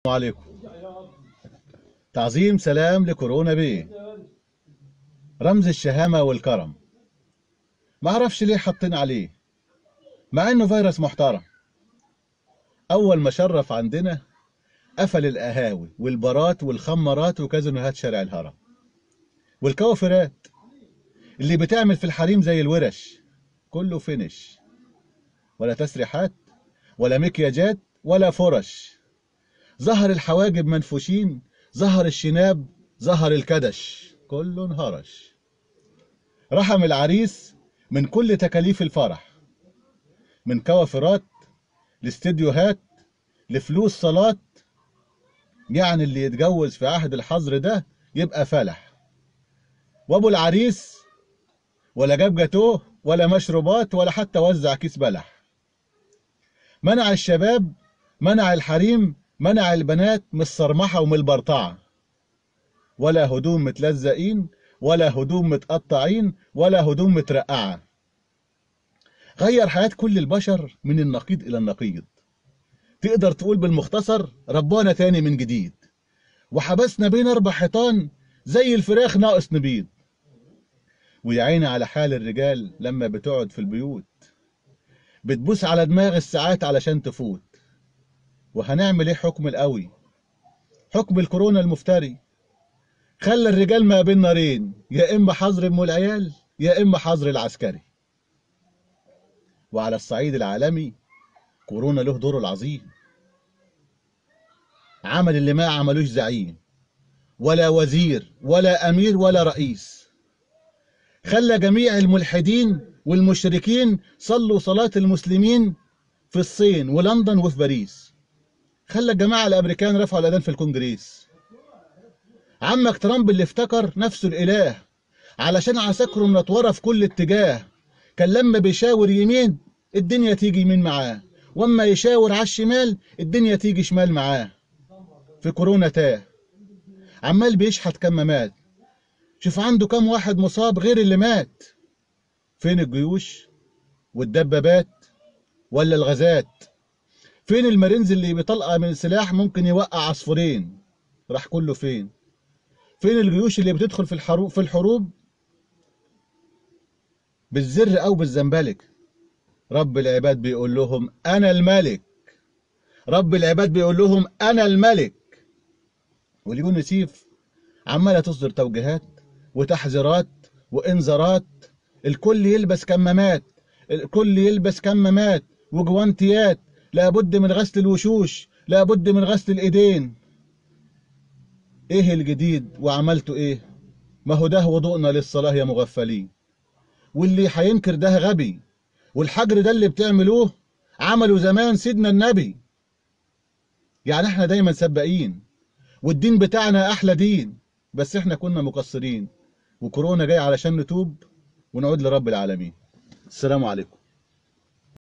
عليكم تعظيم سلام لكورونا بيه رمز الشهامة والكرم ما اعرفش ليه حاطين عليه مع انه فيروس محترم اول ما شرف عندنا قفل القهاوي والبارات والخمارات وكازينوهات شارع الهرم والكوافرات اللي بتعمل في الحريم زي الورش كله فينش ولا تسريحات ولا مكياجات ولا فرش ظهر الحواجب منفوشين ظهر الشناب ظهر الكدش كله انهرش رحم العريس من كل تكاليف الفرح من كوافرات لاستديوهات لفلوس صلاة يعني اللي يتجوز في عهد الحظر ده يبقى فلح وابو العريس ولا جاب جاتوه ولا مشروبات ولا حتى وزع كيس بلح منع الشباب منع الحريم منع البنات من الصرمحة ومن البرطعة ولا هدوم متلزقين ولا هدوم متقطعين ولا هدوم مترقعة غير حياة كل البشر من النقيض إلى النقيض تقدر تقول بالمختصر ربانا تاني من جديد وحبسنا بين أربع حيطان زي الفراخ ناقص نبيض ويا عيني على حال الرجال لما بتقعد في البيوت بتبوس على دماغ الساعات علشان تفوت وهنعمل ايه حكم القوي حكم الكورونا المفتري خلى الرجال ما بين نارين يا اما حظر ام العيال يا اما حظر العسكري وعلى الصعيد العالمي كورونا له دوره العظيم عمل اللي ما عملوش زعيم ولا وزير ولا امير ولا رئيس خلى جميع الملحدين والمشركين صلوا صلاة المسلمين في الصين ولندن وفي باريس خلى الجماعة الأمريكان رفعوا الأذان في الكونجريس عمك ترامب اللي افتكر نفسه الإله علشان عساكره منطورة في كل اتجاه كان لما بيشاور يمين الدنيا تيجي يمين معاه واما يشاور على الشمال الدنيا تيجي شمال معاه في كورونا تاه عمال بيشحت كمامات شوف عنده كم واحد مصاب غير اللي مات فين الجيوش والدبابات ولا الغازات فين المارينز اللي بيطلقها من سلاح ممكن يوقع عصفورين راح كله فين فين الجيوش اللي بتدخل في الحروب في الحروب بالزر او بالزنبلك رب العباد بيقول لهم انا الملك رب العباد بيقول لهم انا الملك واليونيسيف عماله تصدر توجيهات وتحذيرات وانذارات الكل يلبس كمامات الكل يلبس كمامات وجوانتيات لابد من غسل الوشوش لابد من غسل الايدين ايه الجديد وعملتوا ايه ما هو ده وضوءنا للصلاة يا مغفلين واللي هينكر ده غبي والحجر ده اللي بتعملوه عملوا زمان سيدنا النبي يعني احنا دايما سباقين والدين بتاعنا احلى دين بس احنا كنا مقصرين وكورونا جاي علشان نتوب ونعود لرب العالمين السلام عليكم